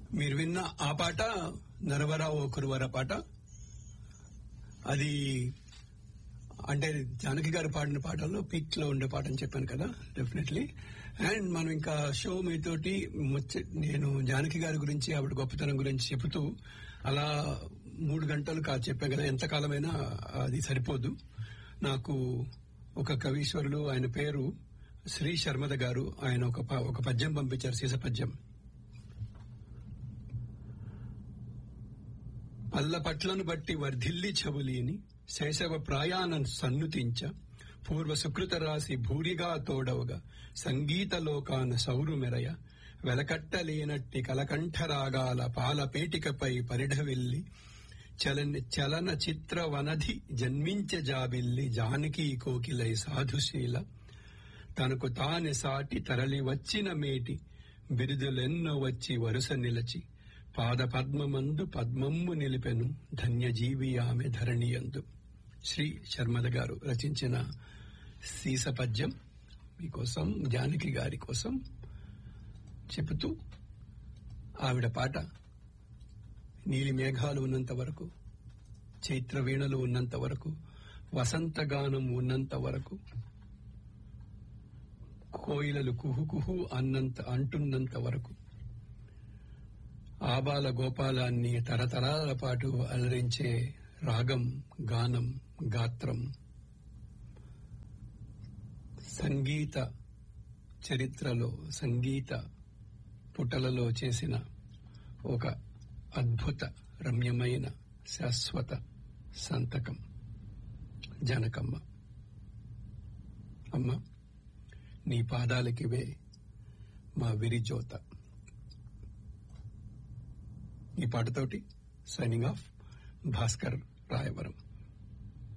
మీరు విన్న ఆ పాట నరవర ఓ కురువర పాట అది అంటే జానకి గారు పాడిన పాటల్లో పీక్ లో ఉండే పాట అని చెప్పాను కదా డెఫినెట్లీ అండ్ మనం ఇంకా షో మీతోటి ముచ్చ నేను జానకి గారి గురించి ఆవిడ గొప్పతనం గురించి చెబుతూ అలా మూడు గంటలు కా చెప్పాను కదా ఎంతకాలమైనా అది సరిపోదు నాకు ఒక కవీశ్వరులు ఆయన పేరు శ్రీ శర్మద గారు ఆయన ఒక ప- ఒక పద్యం పంపించారు సీస పద్యం పల్ల పట్లను బట్టి వర్ధిల్లి చెవులీని శైశవ ప్రాయానం సన్నుతించ పూర్వ సుకృత రాశి భూరిగా తోడవగా సంగీత లోకాన సౌరు మెరయ వెలకట్టలేనట్టి కలకంఠరాగాల పాల పేటికపై పరిఢవిల్లి చలన చలన చిత్ర వనధి జన్మించ జాబిల్లి జానకి కోకిలై సాధుశీల తనకు తానే సాటి తరలి వచ్చిన మేటి బిరుదులెన్నో వచ్చి వరుస నిలచి పాద పద్మమందు పద్మమ్ము నిలిపెను ధన్యజీవి ఆమె ధరణియందు శ్రీ శర్మద గారు రచించిన సీస పద్యం మీకోసం జానకి గారి కోసం చెబుతూ ఆవిడ పాట నీలి మేఘాలు ఉన్నంత వరకు చైత్ర వీణలు ఉన్నంత వరకు వసంతగానం ఉన్నంత వరకు కోయిలలు కుహు కుహు అన్నంత అంటున్నంత వరకు ఆబాల గోపాలాన్ని తరతరాల పాటు అలరించే రాగం గానం గాత్రం సంగీత చరిత్రలో సంగీత పుటలలో చేసిన ఒక అద్భుత రమ్యమైన శాశ్వత సంతకం జనకమ్మ అమ్మ నీ పాదాలకివే మా విరిజోత ఈ పాటతోటి సైనింగ్ ఆఫ్ భాస్కర్ రాయవరం